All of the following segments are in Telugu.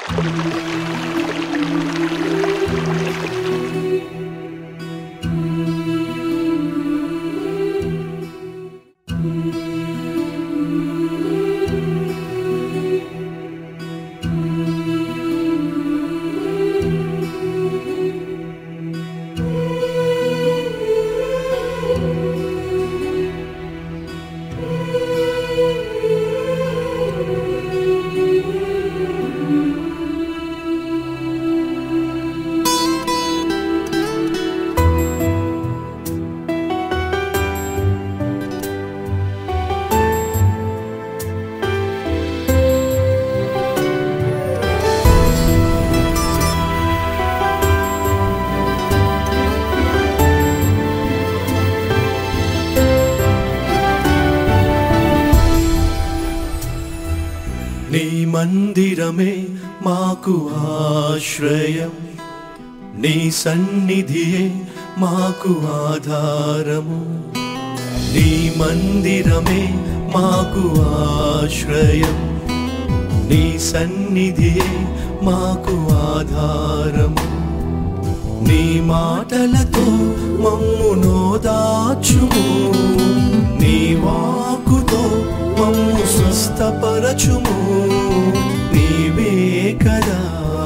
నీ మందిరమే మాకు ఆశ్రయం నీ సన్నిధియే మాకు ఆధారము నీ మందిరమే మాకు ఆశ్రయం నీ సన్నిధియే మాకు ఆధారము నీ మాటలతో మమ్ము నోదాచుము నీ వాకుతో మమ్ము స్వస్థపరచుము నీవే కదా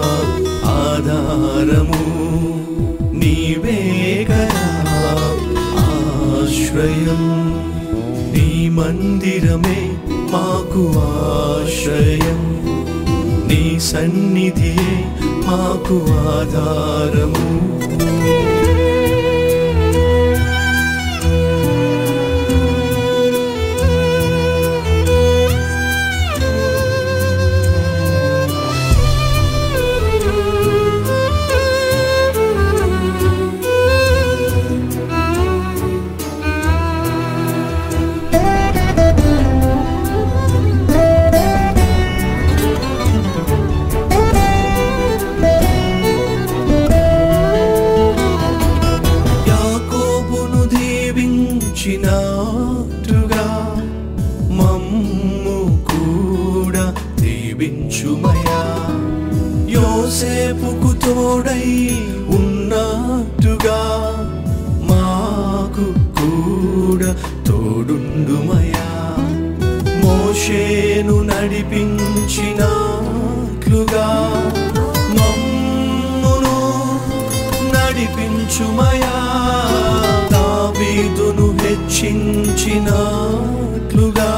ఆధారము నీవే కదా ఆశ్రయం నీ మందిరమే మాకు ఆశ్రయం నీ సన్నిధియే మాకు ఆధారము యాకోబును దీవించినట్టుగా మమ్ము కూడా దీవించుమయా యోసేపుకు తోడై ఉన్నట్టుగా మాకు కూడా తోడుండుమయా మోషేను నడిపించినట్లుగా మమ్మును నడిపించుమయా దావీదును హెచ్చించినట్లుగా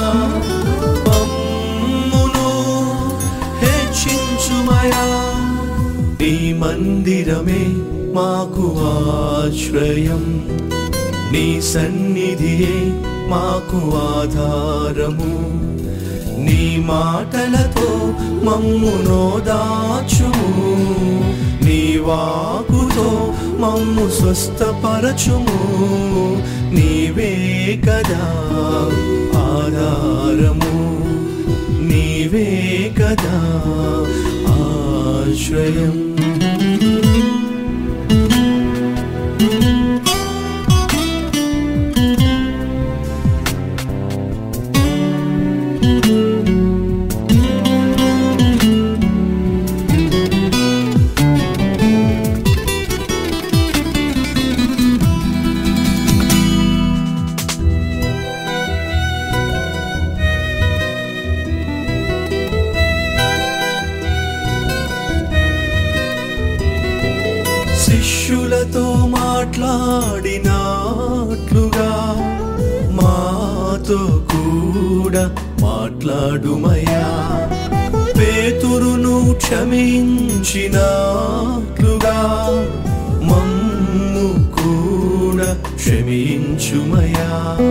మమ్మును హెచ్చించుమయా నీ మందిరమే మాకు ఆశ్రయం నీ సన్నిధియే మాకు ఆధారము నీ మాటలతో మమ్ము నోదాచుము నీ వాకుతో మమ్ము స్వస్థపరచుము నీవే కదా ఆధారము నీవే కదా ఆశ్రయం శిష్యులతో మాట్లాడినట్లుగా మాతో కూడా మాట్లాడుమయ్యా పేతురును క్షమించినట్లుగా మమ్ము కూడా క్షమించుమయా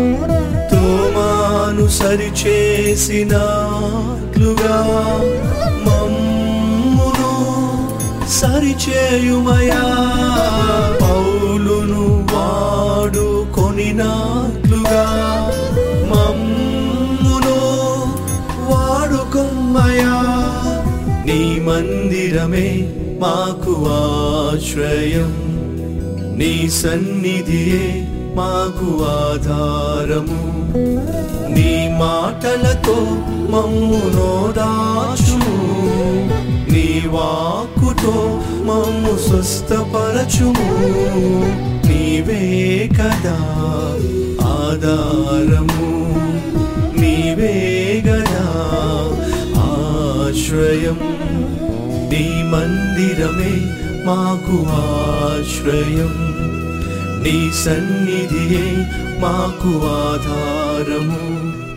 తోమాను సరిచేసినట్లుగా మమ్మును సరిచేయుమయా పౌలును వాడు కొనినట్లుగా మమ్మును వాడుకొమ్మయా నీ మందిరమే మాకు ఆశ్రయం నీ సన్నిధియే మాకు ఆధారము నీ మాటలతో మమ్ము నోదాచుము నీ వాక్కుతో మమ్ము స్వస్థపరచుము నీవే కదా ఆధారము నీవే గదా ఆశ్రయం నీ మందిరమే మాకు ఆశ్రయం నీ సన్నిధియే మాకు ఆధారము